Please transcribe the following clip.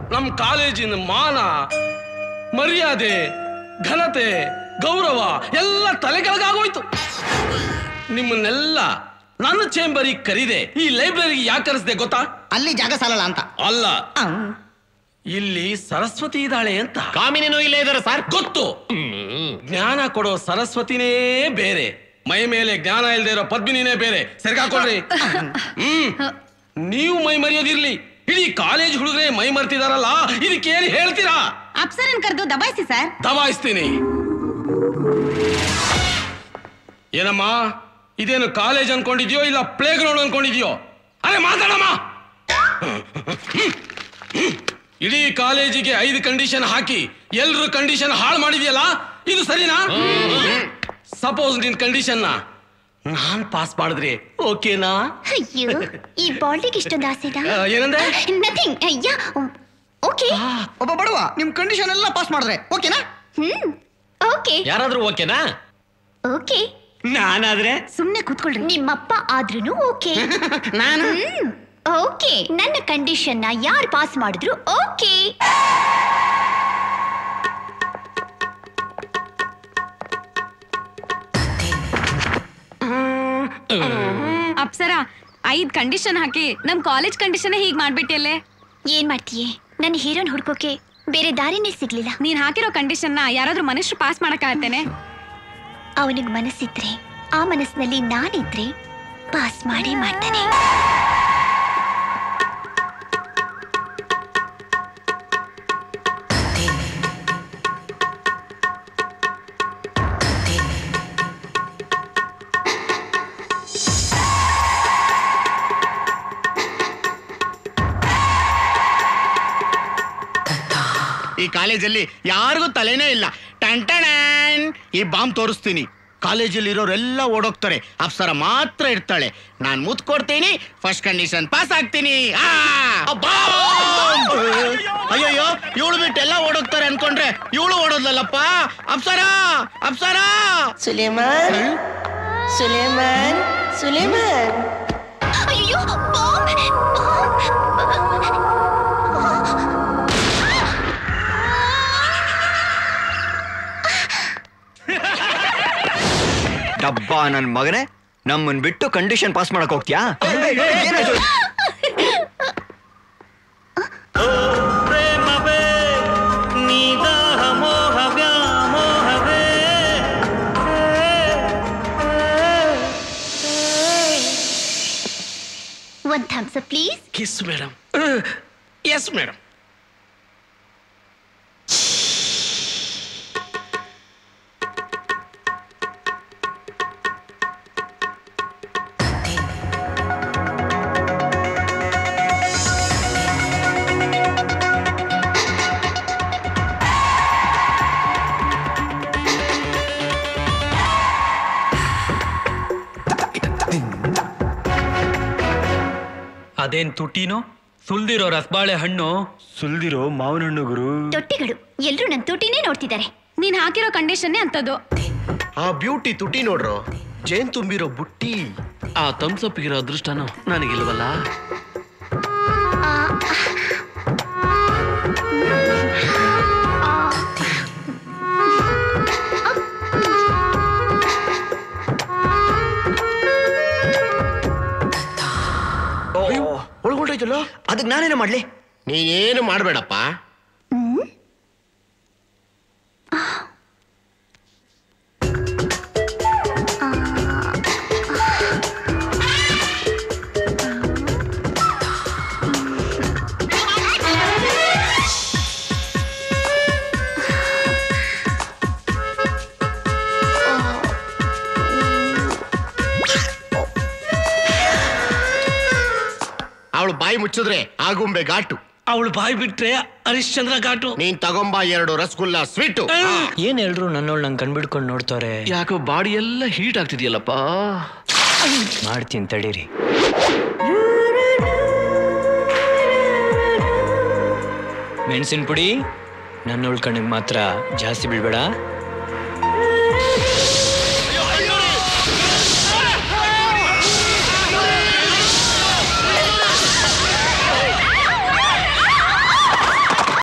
ನಮ್ಮ ಕಾಲೇಜಿನ ಮಾನ ಮರ್ಯಾದೆ ಘನತೆ ಗೌರವ ಎಲ್ಲ ತಲೆಕೆಳಗಾಗೋಯ್ತು ನಿಮ್ಮನ್ನೆಲ್ಲ ನನ್ನ ಚೇಂಬರಿಗೆ ಕರೀದೆ ಈ ಲೈಬ್ರರಿಗೆ ಯಾಕೆ ಕರೆಸ್ದೆ ಗೊತ್ತಾ ಅಲ್ಲಿ ಜಾಗ ಸಾಲಲ್ಲ ಅಂತ ಅಲ್ಲ ಇಲ್ಲಿ ಸರಸ್ವತಿ ಇದ್ದಾಳೆ ಅಂತ ಕಾಮಿನಿನೂ ಇಲ್ಲೇ ಇದಾರೆ ಸರ್ ಗೊತ್ತು ಜ್ಞಾನ ಕೊಡೋ ಸರಸ್ವತಿನೇ ಬೇರೆ ಮೈ ಮೇಲೆ ಜ್ಞಾನ ಇಲ್ಲದೆ ಇರೋ ಪದ್ಮಿನಿನೇ ಬೇರೆ ಸರಿಗಾಕೊಳ್ರಿ ಹ್ಮ್ ನೀವು ಮೈ ಮರೆಯೋದಿರ್ಲಿ ಇಡೀ ಕಾಲೇಜ್ ಹುಡುಗರೇ ಮೈ ಮರ್ತಿದಾರಲ್ಲ ಇದಕ್ಕೇನು ಹೇಳ್ತೀರಾ ಅಪ್ಸರನ್ ಕರೆದು ದಬಾಯಿಸಿ ಸರ್ ದಬಾಯಿಸ್ತೀನಿ ಏನಮ್ಮ ಇದೇನು ಕಾಲೇಜ್ ಅನ್ಕೊಂಡಿದ್ಯೋ ಇಲ್ಲ ಪ್ಲೇ ಗ್ರೌಂಡ್ ಅನ್ಕೊಂಡಿದ್ಯೋ ಅರೆ ಮಾತಾಡಮ್ಮ ಇಡೀ ಕಾಲೇಜಿಗೆ ಐದು ಕಂಡೀಷನ್ ಹಾಕಿ ಎಲ್ರು ಕಂಡೀಷನ್ ಹಾಳು ಮಾಡಿದ್ಯಲ್ಲ ಇದು ಸರಿನಾ ಸಪೋಸ್ ನಿನ್ ಕಂಡೀಷನ್ ನಾನ್ ಪಾಸ್ ಮಾಡಿದ್ರೆ ಓಕೆನಾ ಅಯ್ಯೋ ಈ ಬಾಲ್ಡಿಗೆ ಇಷ್ಟೊಂದು ಆಸೆನಾ ಆ, ಏನಂದೆ ನಥಿಂಗ್ ಅಯ್ಯ ಓಕೆ ಒಬ್ಬ ಬಡವ ನಿಮ್ ಕಂಡೀಷನ್ ಎಲ್ಲ ಪಾಸ್ ಮಾಡಿದ್ರೆ ಓಕೆನಾ ಹ್ಮ್ ಓಕೆ ಯಾರಾದ್ರೂ ಓಕೆನಾ ಓಕೆ ನಾನಾದ್ರೆ ಸುಮ್ನೆ ಕೂತ್ಕೊಳ್ರಿ ನಿಮ್ಮಪ್ಪ ಆದ್ರೂನು ಓಕೆ ನಾನು ಹ್ಮ್ ಓಕೆ ನನ್ನ ಕಂಡೀಷನ್ ನ ಯಾರು ಪಾಸ್ ಮಾಡಿದ್ರು ಓಕೆ ಅಪ್ಸರ ಐದ್ ಕಂಡೀಷನ್ ಹಾಕಿ ನಮ್ ಕಾಲೇಜ್ ಕಂಡೀಷನ್ ಹೀಗ್ ಮಾಡ್ಬಿಟ್ಟಿಯಲ್ಲೇ ಏನ್ ಮಾಡ್ತೀಯೇ ನನ್ನ ಹೀರೋನ್ ಹುಡ್ಕೋಕೆ ಬೇರೆ ದಾರಿನೇ ಸಿಗ್ಲಿಲ್ಲ ನೀನ್ ಹಾಕಿರೋ ಕಂಡೀಷನ್ ನ ಯಾರಾದ್ರೂ ಮನುಷ್ಯರು ಪಾಸ್ ಮಾಡಕ್ಕಾಗತ್ತೇನೆ ಅವನಿಗೆ ಮನಸ್ಸಿದ್ರೆ ಆ ಮನಸ್ಸಿನಲ್ಲಿ ನಾನಿದ್ರೆ ಪಾಸ್ ಮಾಡೇ ಮಾಡ್ತಾನೆ ಈ ಕಾಲೇಜಲ್ಲಿ ಯಾರಿಗೂ ತಲೆನೇ ಇಲ್ಲ ಟನ್ ಟಣನ್. ಈ ಬಾಂಬ್ ತೋರಿಸ್ತೀನಿ ಕಾಲೇಜಲ್ಲಿ ಇರೋರೆಲ್ಲ ಓಡೋಗ್ತಾರೆ ಅಪ್ಸರ ಮಾತ್ರ ಇರ್ತಾಳೆ ನಾನ್ ಮುತ್ ಕೊಡ್ತೀನಿ ಫಸ್ಟ್ ಕಂಡೀಷನ್ ಪಾಸ್ ಆಗ್ತೀನಿ ಆ! ಅಯ್ಯಯ್ಯೋ ಇವಳು ಬಿಟ್ಟು ಎಲ್ಲ ಓಡೋಗ್ತಾರೆ ಅನ್ಕೊಂಡ್ರೆ ಇವಳು ಓಡೋದ್ಲಲ್ಲಪ್ಪ ಅಪ್ಸರ ಅಪ್ಸರ ಸುಲೇಮಾನ್ ಸುಲೇಮಾನ್ ಸುಲೇಮಾನ್ ಅಯ್ಯೋ ಬಾಂಬ್! ಡಬ್ಬ ನನ್ ಮಗನೇ ನಮ್ಮನ್ ಬಿಟ್ಟು ಕಂಡೀಷನ್ ಪಾಸ್ ಮಾಡಕ್ ಹೋಗ್ತೀಯಾ ಏನಾಯ್ತು? ಒಂದ್ thumbs up please kiss madam yes madam ಅದೇನ್ ತುಟಿನೋ ಸುಲ್ದಿರೋ ರಸಬಾಳೆ ಹಣ್ಣು ಸುಲ್ದಿರೋ ಮಾವಿನ ಹಣ್ಣು ಗುರು ತೊಟ್ಟಿಗಳು ಎಲ್ರು ನನ್ ತುಟಿನೇ ನೋಡ್ತಿದ್ದಾರೆ ನೀನ್ ಹಾಕಿರೋ ಕಂಡೀಷನ್ನೇ ಅಂತದ್ದು ಆ ಬ್ಯೂಟಿ ತುಟಿ ನೋಡ್ರು ಜೇನ್ ತುಂಬಿರೋ ಬುಟ್ಟಿ ಆ ತಮ್ಸಪ್ಪಿಗಿರೋ ಅದೃಷ್ಟನೂ ನನಗಿಲ್ವಲ್ಲ ಒಳಗೊಂಡೋಯ್ತಲ್ಲ ಅದಕ್ ನಾನೇನ ಮಾಡ್ಲಿ ನೀನೇನು ಮಾಡ್ಬೇಡಪ್ಪ ಅವಳು ಬಾಯಿ ಮುಚ್ಚಿದ್ರೆ ಆಗುಂಬೆ ಘಾಟು ಅವಳು ಬಾಯಿ ಬಿಟ್ರೆ ಹರಿಶ್ಚಂದ್ರ ಘಾಟು ನೀನ್ ತಗೊಂಬ ಎರಡು ರಸಗುಲ್ಲ ಸ್ವೀಟು ಏನ್ ಎಲ್ರು ನನ್ನೋಳ್ ನಂಗೆ ಕಣ್ಬಿಡ್ಕೊಂಡು ನೋಡ್ತಾರೆ ಯಾಕೋ ಬಾಡಿ ಎಲ್ಲ ಹೀಟ್ ಆಗ್ತಿದ್ಯಲ್ಲಪ್ಪ ಮಾಡ್ತೀನಿ ತಡೀರಿ ಮೆಣಸಿನ ಪುಡಿ ನನ್ನೋಳ್ ಕಣ್ಣಿಗೆ ಮಾತ್ರ ಜಾಸ್ತಿ ಬೀಳ್ಬೇಡ